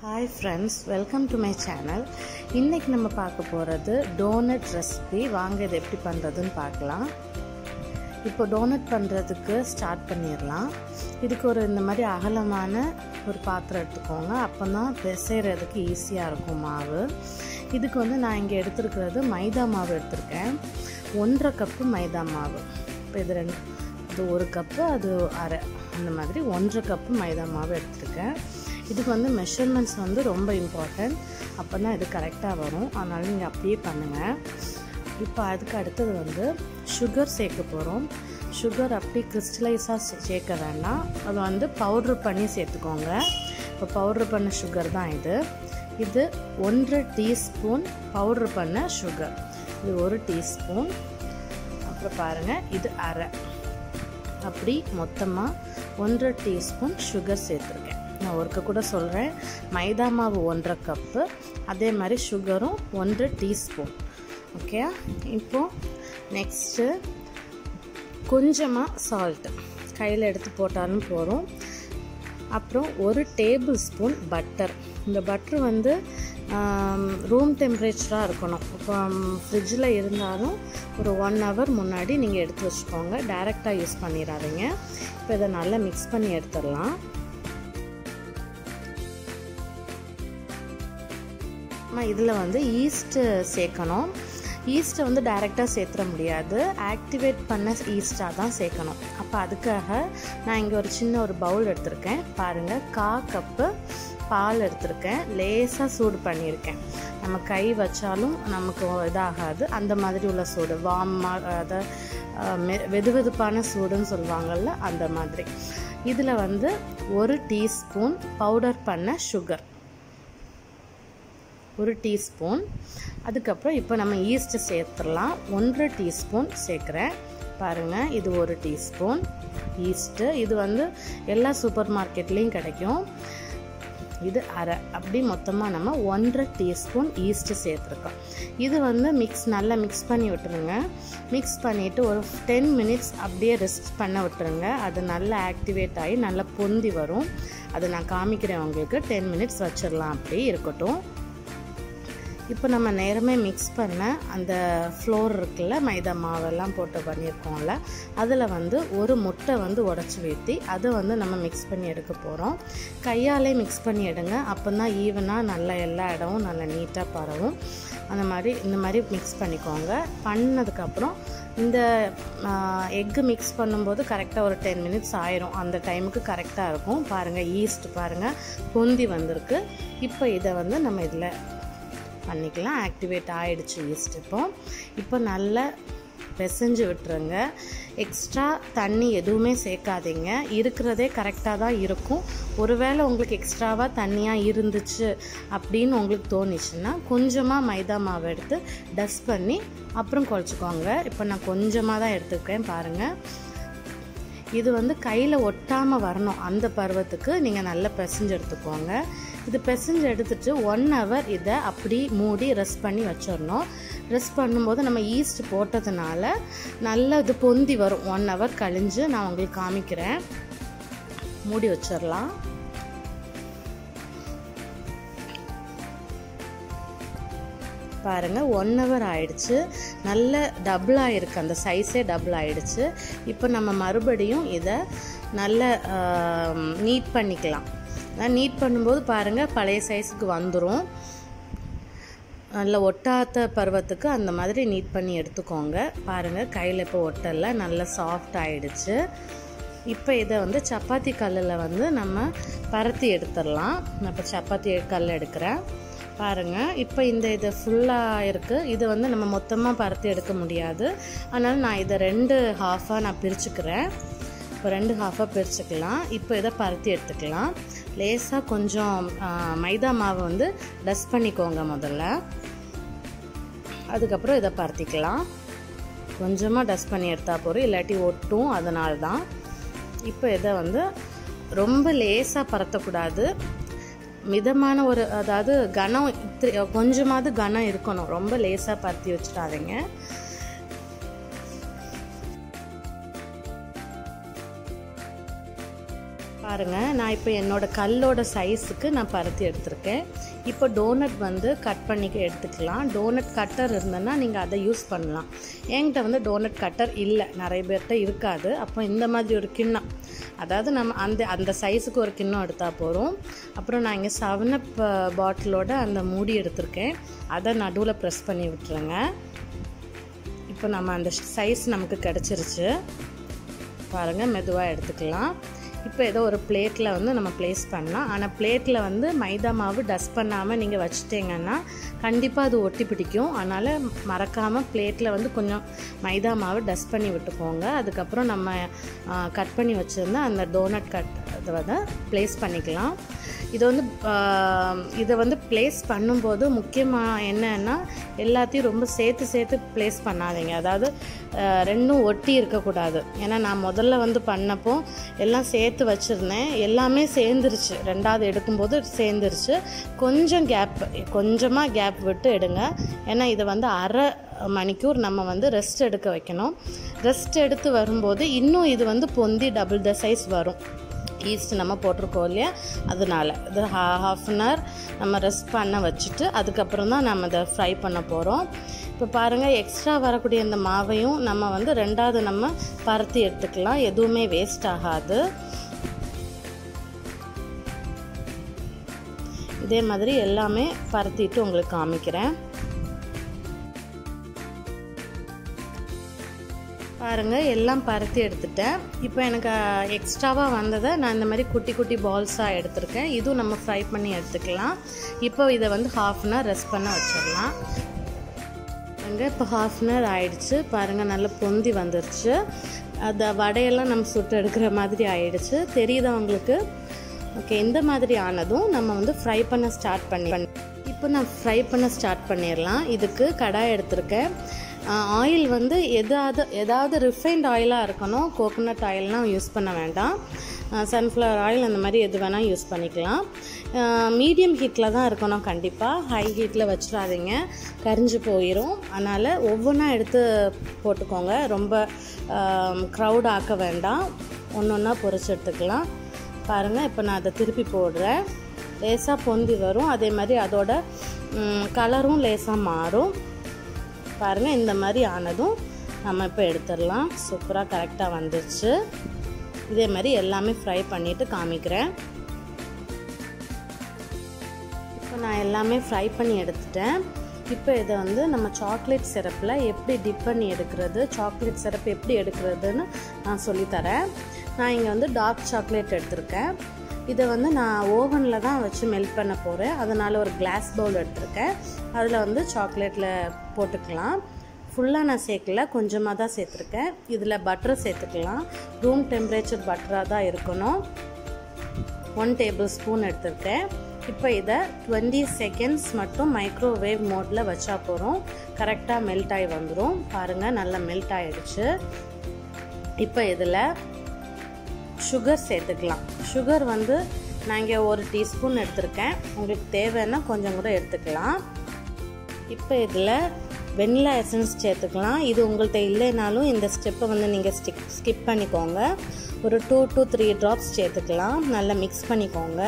hi friends welcome to my channel இன்றைக்கி நம்ம பார்க்க போகிறது டோனட் ரெசிபி வாங்க இது எப்படி பண்ணுறதுன்னு பார்க்கலாம் இப்போ டோனட் பண்ணுறதுக்கு ஸ்டார்ட் பண்ணிடலாம் இதுக்கு ஒரு இந்த மாதிரி அகலமான ஒரு பாத்திரம் எடுத்துக்கோங்க அப்போ தான் பிசைகிறதுக்கு ஈஸியாக இருக்கும் மாவு இதுக்கு வந்து நான் இங்கே எடுத்துருக்கிறது மைதா மாவு எடுத்திருக்கேன் ஒன்றரை கப்பு மைதா மாவு இப்போ இது ரெண்டு இது ஒரு கப்பு அது அரை அந்த மாதிரி ஒன்றரை கப்பு மைதா மாவு எடுத்திருக்கேன் இதுக்கு வந்து மெஷர்மெண்ட்ஸ் வந்து ரொம்ப இம்பார்ட்டன்ட் அப்போ தான் இது கரெக்டாக வரும் அதனால் நீங்கள் அப்படியே பண்ணுங்கள் இப்போ அதுக்கு அடுத்தது வந்து சுகர் சேர்க்க போகிறோம் சுகர் அப்படி கிறிஸ்டலைஸாக சேர்க்க வேண்டாம் அதை வந்து பவுட்ரு பண்ணி சேர்த்துக்கோங்க இப்போ பவுட்ரு பண்ண சுகர் தான் இது இது ஒன்றரை டீஸ்பூன் பவுட்ரு பண்ண சுகர் இது ஒரு டீஸ்பூன் அப்புறம் பாருங்கள் இது அரை அப்படி மொத்தமாக ஒன்றரை டீஸ்பூன் சுகர் சேர்த்துருக்கேன் நான் ஒருக்க கூட சொல்கிறேன் மைதா மாவு ஒன்றரை கப்பு அதே மாதிரி சுகரும் ஒன்றரை டீஸ்பூன் ஓகே இப்போது நெக்ஸ்ட்டு கொஞ்சமாக சால்ட்டு கையில் எடுத்து போட்டாலும் போகிறோம் அப்புறம் ஒரு டேபிள் ஸ்பூன் பட்டர் இந்த பட்டர் வந்து ரூம் டெம்பரேச்சராக இருக்கணும் இப்போ ஃப்ரிட்ஜில் இருந்தாலும் ஒரு ஒன் ஹவர் முன்னாடி நீங்கள் எடுத்து வச்சுக்கோங்க டைரெக்டாக யூஸ் பண்ணிடாதீங்க இப்போ இதை நல்லா மிக்ஸ் பண்ணி எடுத்துடலாம் இதில் வந்து ஈஸ்ட்டு சேர்க்கணும் ஈஸ்ட்டை வந்து டைரெக்டாக சேர்த்துட முடியாது ஆக்டிவேட் பண்ண ஈஸ்ட்டாக தான் சேர்க்கணும் அப்போ அதுக்காக நான் இங்கே ஒரு சின்ன ஒரு பவுல் எடுத்திருக்கேன் பாருங்கள் கா கப்பு பால் எடுத்திருக்கேன் லேசாக சூடு பண்ணியிருக்கேன் நம்ம கை வச்சாலும் நமக்கு இதாகாது அந்த மாதிரி உள்ள சூடு வாமாக அதை வெது வெதுப்பான சூடுன்னு சொல்லுவாங்கள்ல அந்த மாதிரி இதில் வந்து ஒரு டீஸ்பூன் பவுடர் பண்ண சுகர் ஒரு டீஸ்பூன் அதுக்கப்புறம் இப்போ நம்ம ஈஸ்ட்டு சேர்த்துடலாம் ஒன்றரை டீஸ்பூன் சேர்க்குறேன் பாருங்கள் இது ஒரு டீஸ்பூன் ஈஸ்ட்டு இது வந்து எல்லா சூப்பர் மார்க்கெட்லேயும் கிடைக்கும் இது அரை அப்படி மொத்தமாக நம்ம ஒன்றரை டீஸ்பூன் ஈஸ்ட்டு சேர்த்துருக்கோம் இது வந்து மிக்ஸ் நல்லா மிக்ஸ் பண்ணி விட்டுருங்க மிக்ஸ் பண்ணிவிட்டு ஒரு டென் மினிட்ஸ் அப்படியே ரெஸ்ட் பண்ண விட்டுருங்க அது நல்லா ஆக்டிவேட் ஆகி நல்லா பொந்தி வரும் அதை நான் காமிக்கிறேன் உங்களுக்கு டென் மினிட்ஸ் வச்சிடலாம் அப்படி இருக்கட்டும் இப்போ நம்ம நேரமே மிக்ஸ் பண்ண அந்த ஃப்ளோர் இருக்குல்ல மைதா மாவெல்லாம் போட்டு பண்ணியிருக்கோம்ல அதில் வந்து ஒரு முட்டை வந்து உடச்சி ஊற்றி அதை வந்து நம்ம மிக்ஸ் பண்ணி எடுக்க போகிறோம் கையாலே மிக்ஸ் பண்ணி எடுங்க அப்போ தான் ஈவனாக நல்லா எல்லா இடமும் நல்லா நீட்டாக பரவும் அந்த மாதிரி இந்த மாதிரி மிக்ஸ் பண்ணிக்கோங்க பண்ணதுக்கப்புறம் இந்த எக்கு மிக்ஸ் பண்ணும்போது கரெக்டாக ஒரு டென் மினிட்ஸ் ஆயிரும் அந்த டைமுக்கு கரெக்டாக இருக்கும் பாருங்கள் ஈஸ்ட் பாருங்கள் பொந்தி வந்திருக்கு இப்போ இதை வந்து நம்ம இதில் பண்ணிக்கலாம் ஆக்டிவேட் ஆகிடுச்சு ஈஸ்ட் இப்போ இப்போ நல்லா பிசைஞ்சு விட்டுருங்க எக்ஸ்ட்ரா தண்ணி எதுவுமே சேர்க்காதீங்க இருக்கிறதே கரெக்டாக தான் இருக்கும் ஒருவேளை உங்களுக்கு எக்ஸ்ட்ராவாக தண்ணியாக இருந்துச்சு அப்படின்னு உங்களுக்கு தோணுச்சுன்னா கொஞ்சமாக மைதா மாவு எடுத்து டஸ்ட் பண்ணி அப்புறம் குழச்சிக்கோங்க இப்போ நான் கொஞ்சமாக தான் எடுத்துருக்கேன் பாருங்கள் இது வந்து கையில் ஒட்டாமல் வரணும் அந்த பருவத்துக்கு நீங்கள் நல்லா பிசைஞ்சு எடுத்துக்கோங்க இது பிசைஞ்சு எடுத்துட்டு ஒன் ஹவர் இதை அப்படி மூடி ரெஸ்ட் பண்ணி வச்சிடணும் ரெஸ்ட் பண்ணும்போது நம்ம ஈஸ்ட் போட்டதுனால நல்லா இது பொந்தி வரும் ஒன் ஹவர் கழிஞ்சு நான் உங்களுக்கு காமிக்கிறேன் மூடி வச்சிடலாம் பாருங்கள் ஒன் ஹவர் ஆயிடுச்சு நல்ல டபுள் ஆகிருக்கு அந்த சைஸே டபுள் ஆயிடுச்சு இப்போ நம்ம மறுபடியும் இதை நல்ல நீட் பண்ணிக்கலாம் நீட் பண்ணும்போது பாருங்கள் பழைய சைஸுக்கு வந்துடும் நல்ல ஒட்டாத்த பருவத்துக்கு அந்த மாதிரி நீட் பண்ணி எடுத்துக்கோங்க பாருங்கள் கையில் இப்போ ஒட்டலை நல்லா சாஃப்ட் ஆகிடுச்சு இப்போ இதை வந்து சப்பாத்தி கல்லில் வந்து நம்ம பரத்தி எடுத்துடலாம் நான் இப்போ சப்பாத்தி கல் எடுக்கிறேன் பாருங்கள் இப்போ இந்த இது ஃபுல்லாக இருக்குது இது வந்து நம்ம மொத்தமாக பரத்தி எடுக்க முடியாது அதனால் நான் இதை ரெண்டு ஹாஃபாக நான் பிரிச்சுக்கிறேன் இப்போ ரெண்டு ஹாஃபாக பிரிச்சுக்கலாம் இப்போ இதை பருத்தி எடுத்துக்கலாம் லேசாக கொஞ்சம் மைதா மாவை வந்து டஸ்ட் பண்ணிக்கோங்க முதல்ல அதுக்கப்புறம் இதை பருத்திக்கலாம் கொஞ்சமாக டஸ்ட் பண்ணி எடுத்தால் போகிறோம் இல்லாட்டி ஒட்டும் அதனால தான் இப்போ இதை வந்து ரொம்ப லேசாக பரத்தக்கூடாது மிதமான ஒரு அதாவது கனம் கொஞ்சமாவது கனம் இருக்கணும் ரொம்ப லேசாக பருத்தி வச்சுட்டாதீங்க பாருங்க பாருங்கள் நான் இப்போ என்னோடய கல்லோட சைஸுக்கு நான் பருத்தி எடுத்திருக்கேன் இப்போ டோனட் வந்து கட் பண்ணி எடுத்துக்கலாம் டோனட் கட்டர் இருந்ததுன்னா நீங்கள் அதை யூஸ் பண்ணலாம் என்கிட்ட வந்து டோனட் கட்டர் இல்லை நிறைய பேர்கிட்ட இருக்காது அப்போ இந்த மாதிரி ஒரு கிண்ணம் அதாவது நம்ம அந்த அந்த சைஸுக்கு ஒரு கிண்ணம் எடுத்தால் போகிறோம் அப்புறம் நான் இங்கே செவனப் பாட்டிலோட அந்த மூடி எடுத்திருக்கேன் அதை நடுவில் ப்ரெஸ் பண்ணி விட்டுருங்க இப்போ நம்ம அந்த சைஸ் நமக்கு கிடச்சிருச்சு பாருங்கள் மெதுவாக எடுத்துக்கலாம் இப்போ ஏதோ ஒரு பிளேட்டில் வந்து நம்ம ப்ளேஸ் பண்ணலாம் ஆனால் பிளேட்டில் வந்து மைதா மாவு டஸ்ட் பண்ணாமல் நீங்கள் வச்சுட்டிங்கன்னா கண்டிப்பாக அது ஒட்டி பிடிக்கும் அதனால் மறக்காமல் பிளேட்டில் வந்து கொஞ்சம் மைதா மாவு டஸ்ட் பண்ணி விட்டுக்கோங்க அதுக்கப்புறம் நம்ம கட் பண்ணி வச்சுருந்தா அந்த டோனட் கட் அதை வந்து ப்ளேஸ் பண்ணிக்கலாம் இது வந்து இதை வந்து ப்ளேஸ் பண்ணும்போது முக்கியமாக என்னன்னா எல்லாத்தையும் ரொம்ப சேர்த்து சேர்த்து ப்ளேஸ் பண்ணாதீங்க அதாவது ரெண்டும் ஒட்டி இருக்கக்கூடாது ஏன்னா நான் முதல்ல வந்து பண்ணப்போ எல்லாம் சேர்த்து வச்சுருந்தேன் எல்லாமே சேர்ந்துருச்சு ரெண்டாவது எடுக்கும்போது சேர்ந்துருச்சு கொஞ்சம் கேப் கொஞ்சமாக கேப் விட்டு எடுங்க ஏன்னா இதை வந்து அரை மணிக்கூர் நம்ம வந்து ரெஸ்ட் எடுக்க வைக்கணும் ரெஸ்ட் எடுத்து வரும்போது இன்னும் இது வந்து பொந்தி டபுள் த சைஸ் வரும் ஈஸ்ட் நம்ம போட்டிருக்கோம் இல்லையா அதனால் இது ஹா ஹாஃப் அன் ஹவர் நம்ம ரெஸ்ட் பண்ண வச்சுட்டு அதுக்கப்புறம் தான் நம்ம இதை ஃப்ரை பண்ண போகிறோம் இப்போ பாருங்கள் எக்ஸ்ட்ரா வரக்கூடிய இந்த மாவையும் நம்ம வந்து ரெண்டாவது நம்ம பருத்தி எடுத்துக்கலாம் எதுவுமே வேஸ்ட் ஆகாது இதே மாதிரி எல்லாமே பருத்திட்டு உங்களுக்கு காமிக்கிறேன் பாருங்கள் எல்லாம் பருத்தி எடுத்துட்டேன் இப்போ எனக்கு எக்ஸ்ட்ராவாக வந்ததை நான் இந்த மாதிரி குட்டி குட்டி பால்ஸாக எடுத்திருக்கேன் இதுவும் நம்ம ஃப்ரை பண்ணி எடுத்துக்கலாம் இப்போ இதை வந்து ஹாஃப் அன் ஹவர் ரெஸ்ட் பண்ண வச்சிடலாம் பாருங்க இப்போ ஹாஃப் அன் ஹவர் ஆயிடுச்சு பாருங்கள் நல்லா பொந்தி வந்துருச்சு அந்த வடையெல்லாம் நம்ம சுட்டு எடுக்கிற மாதிரி ஆயிடுச்சு தெரியுதா உங்களுக்கு ஓகே இந்த மாதிரி ஆனதும் நம்ம வந்து ஃப்ரை பண்ண ஸ்டார்ட் பண்ணி இப்போ நான் ஃப்ரை பண்ண ஸ்டார்ட் பண்ணிடலாம் இதுக்கு கடாய் எடுத்திருக்கேன் ஆயில் வந்து எதாவது ஏதாவது ரிஃபைண்ட் ஆயிலாக இருக்கணும் கோகோனட் ஆயில்னால் யூஸ் பண்ண வேண்டாம் சன்ஃப்ளவர் ஆயில் அந்த மாதிரி எது வேணால் யூஸ் பண்ணிக்கலாம் மீடியம் ஹீட்டில் தான் இருக்கணும் கண்டிப்பாக ஹை ஹீட்டில் வச்சிடாதீங்க கரிஞ்சு போயிடும் அதனால் ஒவ்வொன்றா எடுத்து போட்டுக்கோங்க ரொம்ப க்ரௌட் ஆக்க வேண்டாம் ஒன்று ஒன்றா பொரிச்சு எடுத்துக்கலாம் பாருங்கள் இப்போ நான் அதை திருப்பி போடுறேன் லேசாக பொந்தி வரும் அதே மாதிரி அதோட கலரும் லேசாக மாறும் பாருங்கள் இந்த மாதிரி ஆனதும் நம்ம இப்போ எடுத்துடலாம் சூப்பராக கரெக்டாக வந்துருச்சு இதே மாதிரி எல்லாமே ஃப்ரை பண்ணிவிட்டு காமிக்கிறேன் இப்போ நான் எல்லாமே ஃப்ரை பண்ணி எடுத்துட்டேன் இப்போ இதை வந்து நம்ம சாக்லேட் சிரப்பில் எப்படி டிப் பண்ணி எடுக்கிறது சாக்லேட் சிரப் எப்படி எடுக்கிறதுன்னு நான் சொல்லித்தரேன் நான் இங்கே வந்து டார்க் சாக்லேட் எடுத்திருக்கேன் இதை வந்து நான் ஓவனில் தான் வச்சு மெல்ட் பண்ண போகிறேன் அதனால் ஒரு கிளாஸ் பவுல் எடுத்திருக்கேன் அதில் வந்து சாக்லேட்டில் போட்டுக்கலாம் ஃபுல்லாக நான் சேர்க்கல கொஞ்சமாக தான் சேர்த்துருக்கேன் இதில் பட்டர் சேர்த்துக்கலாம் ரூம் டெம்பரேச்சர் பட்டராக தான் இருக்கணும் ஒன் டேபிள் ஸ்பூன் எடுத்திருக்கேன் இப்போ இதை டுவெண்ட்டி செகண்ட்ஸ் மட்டும் மைக்ரோவேவ் மோடில் வச்சா போகிறோம் கரெக்டாக மெல்ட் ஆகி வந்துடும் பாருங்கள் நல்லா மெல்ட் ஆகிடுச்சு இப்போ இதில் சுகர் சேர்த்துக்கலாம் சுகர் வந்து நான் இங்கே ஒரு டீஸ்பூன் எடுத்திருக்கேன் உங்களுக்கு தேவைன்னா கொஞ்சம் கூட எடுத்துக்கலாம் இப்போ இதில் வெண்ணிலா எசன்ஸ் சேர்த்துக்கலாம் இது உங்கள்கிட்ட இல்லைனாலும் இந்த ஸ்டெப்பை வந்து நீங்கள் ஸ்டிக் ஸ்கிப் பண்ணிக்கோங்க ஒரு டூ டூ த்ரீ ட்ராப்ஸ் சேர்த்துக்கலாம் நல்லா மிக்ஸ் பண்ணிக்கோங்க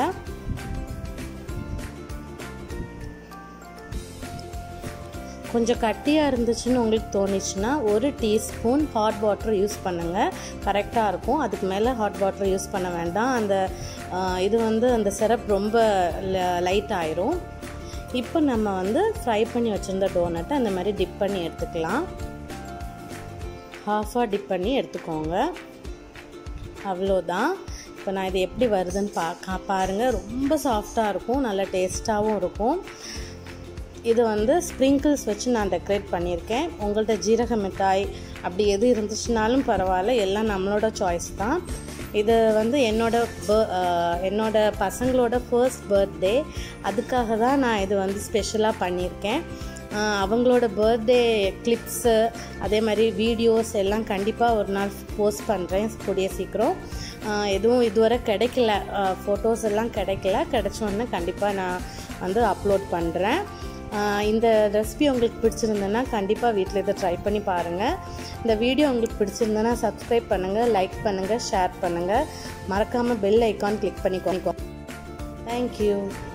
கொஞ்சம் கட்டியாக இருந்துச்சுன்னு உங்களுக்கு தோணுச்சுன்னா ஒரு டீஸ்பூன் ஹாட் வாட்டர் யூஸ் பண்ணுங்கள் கரெக்டாக இருக்கும் அதுக்கு மேலே ஹாட் வாட்டர் யூஸ் பண்ண வேண்டாம் அந்த இது வந்து அந்த சிரப் ரொம்ப லைட் ஆயிரும் இப்போ நம்ம வந்து ஃப்ரை பண்ணி வச்சுருந்த டோனட்டை அந்த மாதிரி டிப் பண்ணி எடுத்துக்கலாம் ஹாஃபாக டிப் பண்ணி எடுத்துக்கோங்க அவ்வளோதான் இப்போ நான் இது எப்படி வருதுன்னு பா பாருங்கள் ரொம்ப சாஃப்டாக இருக்கும் நல்ல டேஸ்ட்டாகவும் இருக்கும் இது வந்து ஸ்ப்ரிங்கிள்ஸ் வச்சு நான் டெக்கரேட் பண்ணியிருக்கேன் உங்கள்கிட்ட ஜீரக மிட்டாய் அப்படி எது இருந்துச்சுனாலும் பரவாயில்ல எல்லாம் நம்மளோட சாய்ஸ் தான் இது வந்து என்னோட என்னோட பசங்களோட ஃபர்ஸ்ட் பர்த்டே அதுக்காக தான் நான் இது வந்து ஸ்பெஷலாக பண்ணியிருக்கேன் அவங்களோட பர்த்டே கிளிப்ஸு அதே மாதிரி வீடியோஸ் எல்லாம் கண்டிப்பாக ஒரு நாள் போஸ்ட் பண்ணுறேன் கூடிய சீக்கிரம் எதுவும் இதுவரை கிடைக்கல ஃபோட்டோஸ் எல்லாம் கிடைக்கல கிடைச்சோன்னே கண்டிப்பாக நான் வந்து அப்லோட் பண்ணுறேன் இந்த ரெசிபி உங்களுக்கு பிடிச்சிருந்ததுன்னா கண்டிப்பாக வீட்டில் இதை ட்ரை பண்ணி பாருங்கள் இந்த வீடியோ உங்களுக்கு பிடிச்சிருந்ததுன்னா சப்ஸ்கிரைப் பண்ணுங்கள் லைக் பண்ணுங்கள் ஷேர் பண்ணுங்கள் மறக்காமல் பெல் ஐக்கான் கிளிக் பண்ணிக்கோங்க தேங்க்யூ